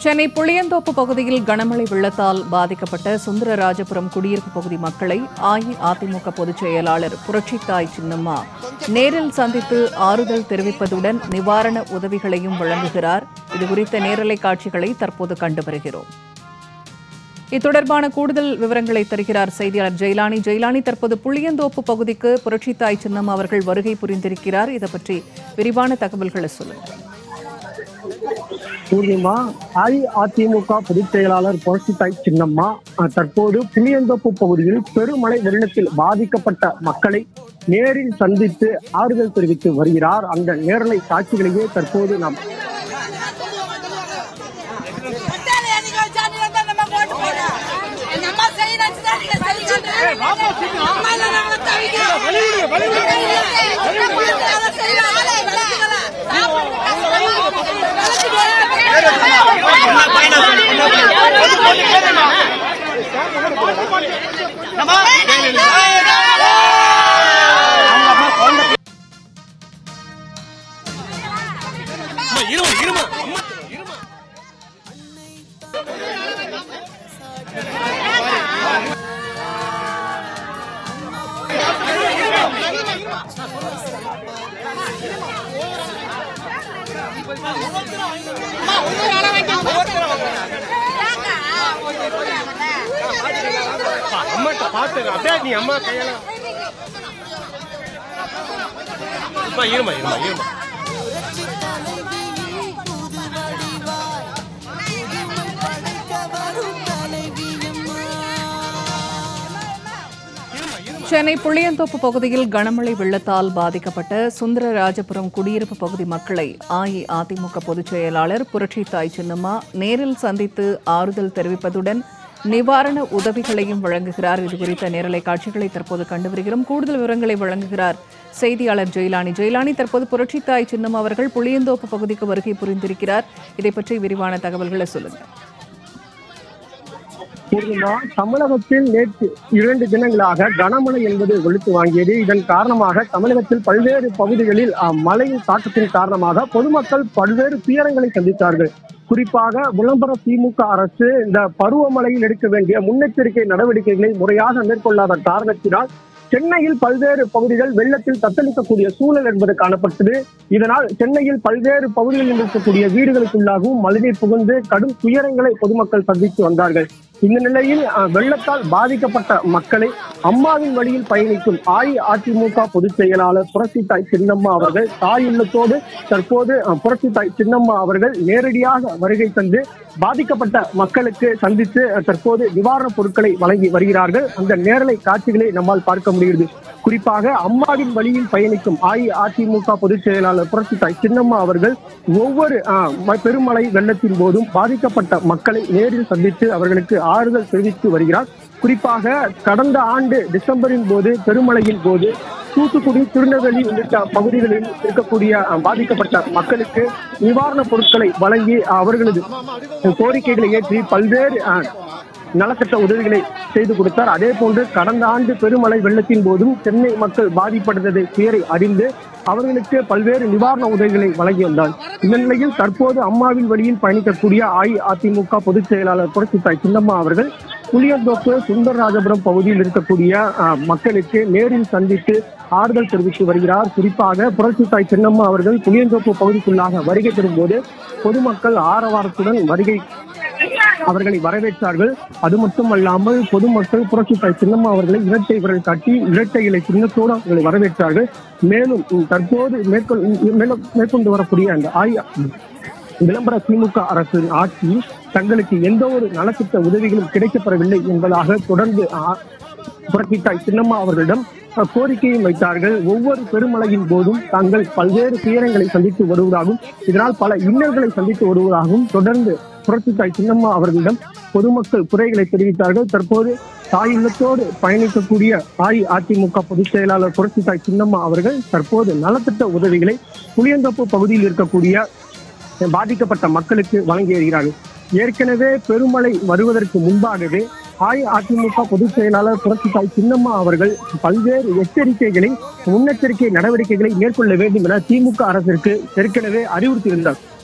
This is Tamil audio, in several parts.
சென்னை புளியந்தோப்பு பகுதியில் கனமழை வெள்ளத்தால் பாதிக்கப்பட்ட சுந்தரராஜபுரம் குடியிருப்பு பகுதி மக்களை அஇஅதிமுக பொதுச் செயலாளர் புரட்சித்தாய் சின்னம்மா நேரில் சந்தித்து ஆறுதல் தெரிவிப்பதுடன் நிவாரண உதவிகளையும் வழங்குகிறார் இதுகுறித்த நேரலை காட்சிகளை தற்போது கண்டு வருகிறோம் இத்தொடர்பான கூடுதல் விவரங்களை தருகிறார் செய்தியாளர் ஜெயலானி ஜெயலானி தற்போது புளியந்தோப்பு பகுதிக்கு புரட்சித்தாய் சின்னம்மா அவர்கள் வருகை புரிந்திருக்கிறார் இதை பற்றி விரிவான தகவல்களை சொல்லுங்கள் பூர்ணிமா அஇஅதிமுக பொதுச் செயலாளர் புரட்சித்தாய் சின்னம்மா அஹ், தற்போது புளியந்தோப்பு பகுதியில் பெருமழை வெள்ளத்தில் பாதிக்கப்பட்ட மக்களை நேரில் சந்தித்து ஆறுதல் தெரிவித்து வருகிறார் அந்த நேரலை காட்சிகளையே தற்போது நாம் பட்டாளி அணிகள் சாமியில தான் நம்ம ஓட்டு போடுறோம். எங்க அம்மா செய்யணும்னு தான் நீங்க செய்யுங்க. அம்மா இல்ல நாங்க தவிக்கிறோம். எங்க பார்த்து அதை செய்யற ஆளை விளக்குங்களா? சாப்பிட்டு அம்மாட்ட பாத்து அப்படியே நீ அம்மா கையால அம்மா இருமா இருமா இருமா சென்னை புளியந்தோப்பு பகுதியில் கனமழை வெள்ளத்தால் பாதிக்கப்பட்ட சுந்தரராஜபுரம் குடியிருப்பு பகுதி மக்களை அஇஅதிமுக பொதுச் செயலாளர் புரட்சித்தாய் சின்னம்மா நேரில் சந்தித்து ஆறுதல் தெரிவிப்பதுடன் நிவாரண உதவிகளையும் வழங்குகிறார் இதுகுறித்த நேரலை காட்சிகளை தற்போது கண்டு வருகிறோம் கூடுதல் விவரங்களை வழங்குகிறார் செய்தியாளர் ஜெயலானி ஜெயலானி தற்போது புரட்சித்தாய் சின்னம் அவர்கள் புளியந்தோப்பு பகுதிக்கு வருகை புரிந்திருக்கிறார் இதை பற்றி விரிவான தகவல்களை சொல்லுங்கள் பூர்ணிமா தமிழகத்தில் நேற்று இரண்டு தினங்களாக கனமழை என்பது வெளுத்து வாங்கியது இதன் காரணமாக தமிழகத்தில் பல்வேறு பகுதிகளில் அஹ், மழையின் தாக்கத்தின் காரணமாக பொதுமக்கள் பல்வேறு துயரங்களை சந்தித்தார்கள் குறிப்பாக விளம்பர திமுக அரசு இந்த பருவமழையில் எடுக்க வேண்டிய முன்னெச்சரிக்கை நடவடிக்கைகளை முறையாக மேற்கொள்ளாத காரணத்தினால் சென்னையில் பல்வேறு பகுதிகள் வெள்ளத்தில் தத்தளிக்கக்கூடிய சூழல் என்பது காணப்பட்டது இதனால் சென்னையில் பல்வேறு பகுதிகளில் இருக்கக்கூடிய வீடுகளுக்குள்ளாகவும் மழைநீர் புகுந்து கடும் துயரங்களை பொதுமக்கள் சந்தித்து வந்தார்கள் இந்த நிலையில் அஹ், வெள்ளத்தால் பாதிக்கப்பட்ட மக்களை அம்மாவின் வழியில் பயணிக்கும் அஇஅதிமுக பொதுச் செயலாளர் புரட்சித்தாய் சின்னம்மா அவர்கள் தாய் இல்லத்தோடு தற்போது அஹ், புரட்சித்தாய் சின்னம்மா அவர்கள் நேரடியாக வருகை தந்து பாதிக்கப்பட்ட மக்களுக்கு சந்தித்து அஹ், தற்போது நிவாரணப் பொருட்களை வழங்கி வருகிறார்கள் அந்த நேரலை காட்சிகளை நம்மால் பார்க்க முடிகிறது குறிப்பாக அம்மாவின் வழியில் பயணிக்கும் அஇஅதிமுக பொதுச் செயலாளர் புரட்சித்தாய் சின்னம்மா அவர்கள் ஒவ்வொரு அஹ், ம- பெருமழை வெள்ளத்தின் போதும் பாதிக்கப்பட்ட மக்களை நேரில் சந்தித்து அவர்களுக்கு ஆறுதல் தெரிவித்து வருகிறார் குறிப்பாக கடந்த ஆண்டு டிசம்பரின் போது பெருமழையின் போது தூத்துக்குடி திருநெல்வேலி உள்ளிட்ட பகுதிகளில் இருக்கக்கூடிய அஹ், பாதிக்கப்பட்ட மக்களுக்கு நிவாரணப் பொருட்களை வழங்கி அவர்களது கோரிக்கைகளை ஏற்றி பல்வேறு அஹ், நலத்திட்ட உதவிகளை செய்து கொடுத்தார் அதே போன்று கடந்த ஆண்டு பெருமழை வெள்ளத்தின் போதும் சென்னை மக்கள் பாதிப்படைந்ததை துயரை அறிந்து அவர்களுக்கு பல்வேறு நிவாரண உதவிகளை வழங்கி வந்தார் இந்த நிலையில் தற்போது அம்மாவின் வழியில் பயணிக்கக்கூடிய அஇஅதிமுக பொதுச் செயலாளர் புரட்சித்தாய் சின்னம்மா அவர்கள் புளியந்தோப்பு சுந்தரராஜபுரம் பகுதியில் இருக்கக்கூடிய அஹ், மக்களுக்கு நேரில் சந்தித்து ஆறுதல் தெரிவித்து வருகிறார் குறிப்பாக புரட்சித்தாய் சின்னம்மா அவர்கள் புளியந்தோப்பு பகுதிக்குள்ளாக வருகை தரும்போது பொதுமக்கள் ஆரவாரத்துடன் வருகை அவர்களை வரவேற்றார்கள் அது மட்டுமல்லாமல் பொதுமக்கள் புரட்சித்தாய் சின்னம்மா அவர்களை இரட்டை விரல் காட்டி இரட்டை இலை சின்னத்தோடு அவர்களை வரவேற்றார்கள் மேலும் உம், தற்போது மேற்கொள் மேலும் மேற்கொண்டு வரக்கூடிய அந்த ஆய் விளம்பர திமுக அரசின் ஆட்சி தங்களுக்கு எந்த ஒரு நலத்திட்ட உதவிகளும் கிடைக்கப்பெறவில்லை என்பதாக தொடர்ந்து ஆ- புரட்சித்தாய் சின்னம்மா அவர்களிடம் அஹ், கோரிக்கையும் வைத்தார்கள் ஒவ்வொரு பெருமழையின் போதும் தாங்கள் பல்வேறு துயரங்களை சந்தித்து வருவதாகவும் இதனால் பல இன்னல்களை சந்தித்து வருவதாகவும் தொடர்ந்து புரட்சித்தாய் சின்னம்மா அவர்களிடம் பொதுமக்கள் குறைகளை தெரிவித்தார்கள் தற்போது தாய் இல்லத்தோடு பயணிக்கக்கூடிய அஇஅதிமுக பொதுச் செயலாளர் புரட்சித்தாய் சின்னம்மா அவர்கள் தற்போது நலத்திட்ட உதவிகளை புளியந்தோப்பு பகுதியில் இருக்கக்கூடிய பாதிக்கப்பட்ட மக்களுக்கு வழங்கி வருகிறார்கள் ஏற்கனவே பெருமழை வருவதற்கு முன்பாகவே அஇஅதிமுக பொதுச் செயலாளர் புரட்சித்தாய் சின்னம்மா அவர்கள் பல்வேறு எச்சரிக்கைகளை முன்னெச்சரிக்கை நடவடிக்கைகளை மேற்கொள்ள வேண்டும் என திமுக அரசிற்கு ஏற்கனவே அறிவுறுத்தியிருந்தார்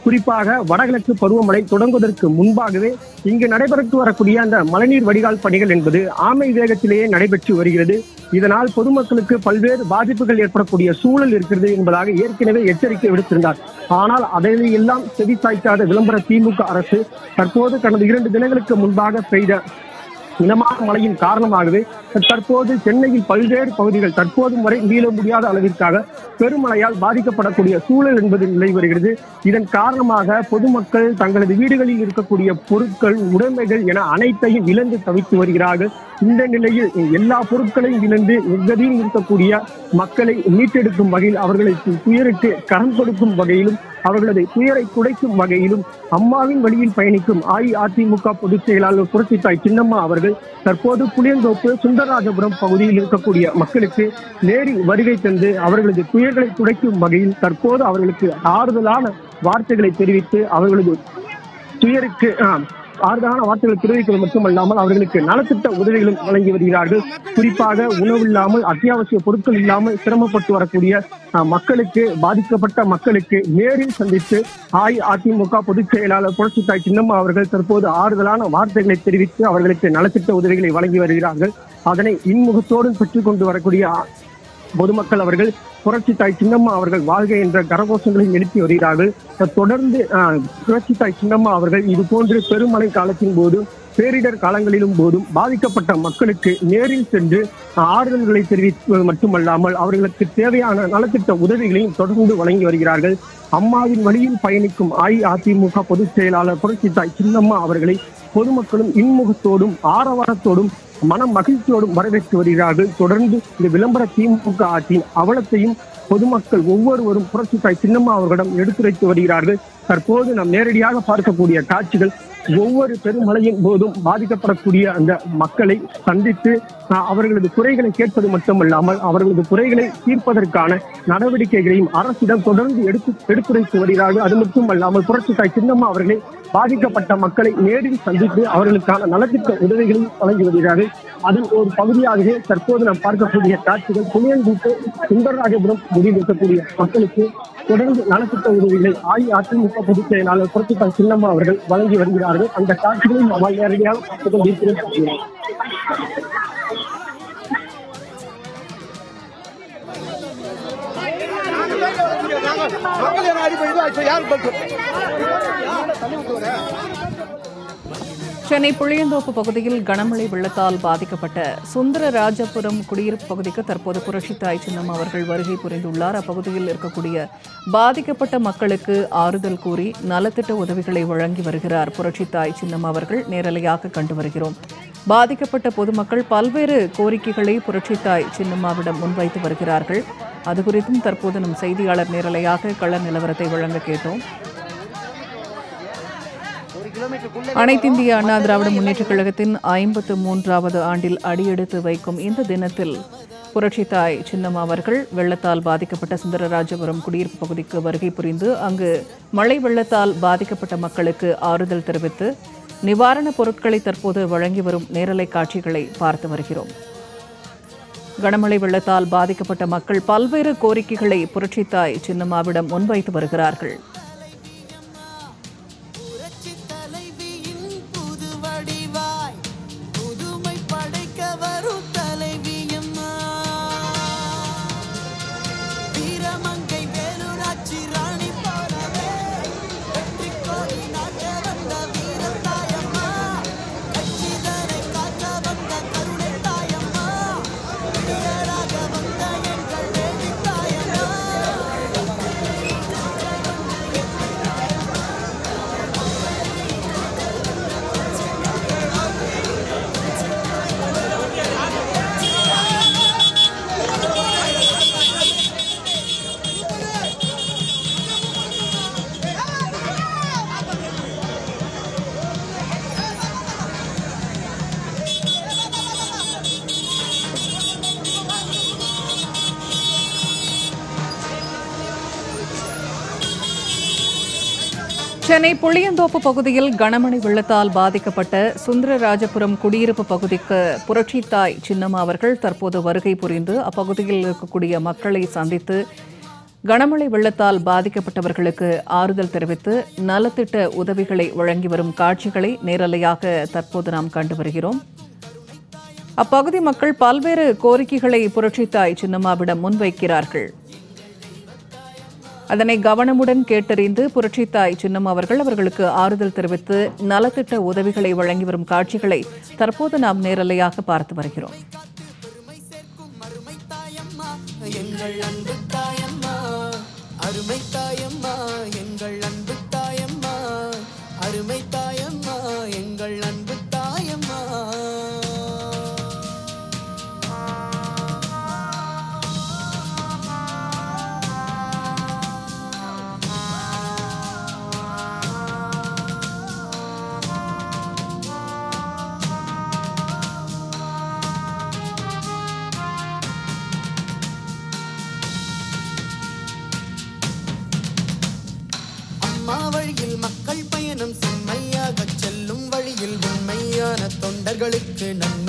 குறிப்பாக வடகிழக்கு பருவமழை தொடங்குவதற்கு முன்பாகவே இங்கு நடைபெற்று வரக்கூடிய அந்த மழைநீர் வடிகால் பணிகள் என்பது ஆமை வேகத்திலேயே நடைபெற்று வருகிறது இதனால் பொதுமக்களுக்கு பல்வேறு பாதிப்புகள் ஏற்படக்கூடிய சூழல் இருக்கிறது என்பதாக ஏற்கனவே எச்சரிக்கை விடுத்திருந்தார் ஆனால் அதையெல்லாம் செவிசாய்க்காத விளம்பர திமுக அரசு தற்போது கடந்த இரண்டு தினங்களுக்கு முன்பாக பெய்த மிதமான மழையின் காரணமாகவே தற்போது சென்னையில் பல்வேறு பகுதிகள் தற்போதும் வரை மீள முடியாத அளவிற்காக பெருமழையால் பாதிக்கப்படக்கூடிய சூழல் என்பது நிலை வருகிறது இதன் காரணமாக பொதுமக்கள் தங்களது வீடுகளில் இருக்கக்கூடிய பொருட்கள் உடைமைகள் என அனைத்தையும் இழந்து தவித்து வருகிறார்கள் இந்த நிலையில் எல்லா பொருட்களையும் இழந்து எங்கதியில் இருக்கக்கூடிய மக்களை மீட்டெடுக்கும் வகையில் அவர்களை துயருக்கு கரம் கொடுக்கும் வகையிலும் அவர்களது துயரை குடைக்கும் வகையிலும் அம்மாவின் வழியில் பயணிக்கும் அஇஅதிமுக பொதுச் செயலாளர் புரட்சித்தாய் சின்னம்மா அவர்கள் தற்போது புளியந்தோப்பு சுந்தரராஜபுரம் பகுதியில் இருக்கக்கூடிய மக்களுக்கு நேரில் வருகை தந்து அவர்களது துயர்களை துடைக்கும் வகையில் தற்போது அவர்களுக்கு ஆறுதலான வார்த்தைகளை தெரிவித்து அவர்களது துயருக்கு ஆஹ், ஆறுதலான வார்த்தைகளை தெரிவிப்பது மட்டுமல்லாமல் அவர்களுக்கு நலத்திட்ட உதவிகளும் வழங்கி வருகிறார்கள் குறிப்பாக உணவு இல்லாமல் அத்தியாவசிய பொருட்கள் இல்லாமல் சிரமப்பட்டு வரக்கூடிய ஆஹ், மக்களுக்கு பாதிக்கப்பட்ட மக்களுக்கு நேரில் சந்தித்து அஇஅதிமுக பொதுச் செயலாளர் புரட்சித்தாய் சின்னம்மா அவர்கள் தற்போது ஆறுதலான வார்த்தைகளை தெரிவித்து அவர்களுக்கு நலத்திட்ட உதவிகளை வழங்கி வருகிறார்கள் அதனை இன்முகத்தோடு பெற்றுக் கொண்டு வரக்கூடிய பொதுமக்கள் அவர்கள் புரட்சி தாய் சின்னம்மா அவர்கள் வாழ்க என்ற கரகோஷங்களையும் எழுப்பி வருகிறார்கள் தொடர்ந்து ஆஹ், புரட்சி தாய் சின்னம்மா அவர்கள் இது போன்று பெருமழை காலத்தின் போதும் பேரிடர் காலங்களிலும் போதும் பாதிக்கப்பட்ட மக்களுக்கு நேரில் சென்று ஆஹ், ஆறுதல்களை தெரிவிப்பது மட்டுமல்லாமல் அவர்களுக்கு தேவையான நலத்திட்ட உதவிகளையும் தொடர்ந்து வழங்கி வருகிறார்கள் அம்மாவின் வழியில் பயணிக்கும் அஇஅதிமுக பொதுச் செயலாளர் புரட்சி தாய் சின்னம்மா அவர்களை பொதுமக்களும் இன்முகத்தோடும் ஆரவாரத்தோடும் மன மகிழ்ச்சியோடும் வரவேற்று வருகிறார்கள் தொடர்ந்து இந்த விளம்பர திமுக ஆட்சியின் அவலத்தையும் பொதுமக்கள் ஒவ்வொருவரும் புரட்சித்தாய் சின்னம்மா அவர்களிடம் எடுத்துரைத்து வருகிறார்கள் தற்போது நாம் நேரடியாக பார்க்கக்கூடிய காட்சிகள் ஒவ்வொரு பெருமழையின் போதும் பாதிக்கப்படக்கூடிய அந்த மக்களை சந்தித்து ஆஹ், அவர்களது குறைகளை கேட்பது மட்டுமல்லாமல் அவர்களது குறைகளை தீர்ப்பதற்கான நடவடிக்கைகளையும் அரசிடம் தொடர்ந்து எடுத்து எடுத்துரைத்து வருகிறார்கள் அது மட்டுமல்லாமல் புரட்சித்தாய் சின்னம்மா அவர்களை பாதிக்கப்பட்ட மக்களை நேரில் சந்தித்து அவர்களுக்கான நலத்திட்ட உதவிகளையும் வழங்கி வருகிறார்கள் அதன் ஒரு பகுதியாகவே தற்போது நாம் பார்க்கக்கூடிய காட்சிகள் புளியங்குட்டு சுந்தரராஜபுரம் முடிவில் இருக்கக்கூடிய மக்களுக்கு தொடர்ந்து நலத்திட்ட உதவிகளை அஇஅதிமுக பொதுச் செயலாளர் புரட்சித்தாய் சின்னம்மா அவர்கள் வழங்கி வருகிறார்கள் அந்த காட்சிகளை நம்மால் நேரடியாக பார்த்துக் கொண்டிருக்கிறோம் மக்கள் என்ன அடிப்படை இது யார் பதில் சென்னை புளியந்தோப்பு பகுதியில் கனமழை வெள்ளத்தால் பாதிக்கப்பட்ட சுந்தரராஜபுரம் குடியிருப்பு பகுதிக்கு தற்போது புரட்சித்தாய் சின்னம் அவர்கள் வருகை புரிந்துள்ளார் அப்பகுதியில் இருக்கக்கூடிய பாதிக்கப்பட்ட மக்களுக்கு ஆறுதல் கூறி நலத்திட்ட உதவிகளை வழங்கி வருகிறார் புரட்சித்தாய் சின்னம் அவர்கள் நேரலையாக கண்டு வருகிறோம் பாதிக்கப்பட்ட பொதுமக்கள் பல்வேறு கோரிக்கைகளை புரட்சித்தாய் சின்னம்மாவிடம் முன்வைத்து வருகிறார்கள் அது குறித்தும் தற்போது நம் செய்தியாளர் நேரலையாக கள நிலவரத்தை வழங்க கேட்டோம் அனைத்திந்திய அண்ணா திராவிட முன்னேற்றக் கழகத்தின் ஐம்பத்து மூன்றாவது ஆண்டில் அடியெடுத்து வைக்கும் இந்த தினத்தில் புரட்சித்தாய் சின்னம்மா அவர்கள் வெள்ளத்தால் பாதிக்கப்பட்ட சுந்தரராஜபுரம் குடியிருப்பு பகுதிக்கு வருகை புரிந்து அங்கு மழை வெள்ளத்தால் பாதிக்கப்பட்ட மக்களுக்கு ஆறுதல் தெரிவித்து நிவாரணப் பொருட்களை தற்போது வழங்கி வரும் நேரலை காட்சிகளை பார்த்து வருகிறோம் கனமழை வெள்ளத்தால் பாதிக்கப்பட்ட மக்கள் பல்வேறு கோரிக்கைகளை புரட்சித்தாய் சின்னம்மாவிடம் முன்வைத்து வருகிறார்கள் புரட்சி தலைவியின் புது வடிவாய் புதுமை படைக்க வரும் தலைவியம்மா வீரமங்கை வேலுராட்சி ராணி போலவே வெற்றி கோடி நாட்ட வந்த வீரத்தாயம்மா கட்சிதனை காக்க வந்த கருணை தாயம்மா விடியலாக வந்த எங்கள் வேதி தாயம்மா சென்னை புளியந்தோப்பு பகுதியில் கனமழை வெள்ளத்தால் பாதிக்கப்பட்ட சுந்தரராஜபுரம் குடியிருப்பு பகுதிக்கு புரட்சித்தாய் சின்னம்மா அவர்கள் தற்போது வருகை புரிந்து அப்பகுதியில் இருக்கக்கூடிய மக்களை சந்தித்து கனமழை வெள்ளத்தால் பாதிக்கப்பட்டவர்களுக்கு ஆறுதல் தெரிவித்து நலத்திட்ட உதவிகளை வழங்கி வரும் காட்சிகளை நேரலையாக தற்போது நாம் கண்டு வருகிறோம் அப்பகுதி மக்கள் பல்வேறு கோரிக்கைகளை புரட்சித்தாய் சின்னம்மாவிடம் முன்வைக்கிறார்கள் அதனை கவனமுடன் கேட்டறிந்து புரட்சித்தாய் சின்னம்மா அவர்கள் அவர்களுக்கு ஆறுதல் தெரிவித்து நலத்திட்ட உதவிகளை வழங்கி வரும் காட்சிகளை தற்போது நாம் நேரலையாக பார்த்து வருகிறோம் பெருமை சேர்க்கும் அருமை தாயம்மா எங்கள் அன்பு தாயம்மா அருமை தாயம்மா எங்கள் அன்பு தாயம்மா அருமை தாயம்மா எங்கள் அன்பு தாயம்மா அம்மா வழியில் மக்கள் பயணம் செம்மையாக செல்லும் வழியில் உண்மையான தொண்டர்களுக்கு நன்மை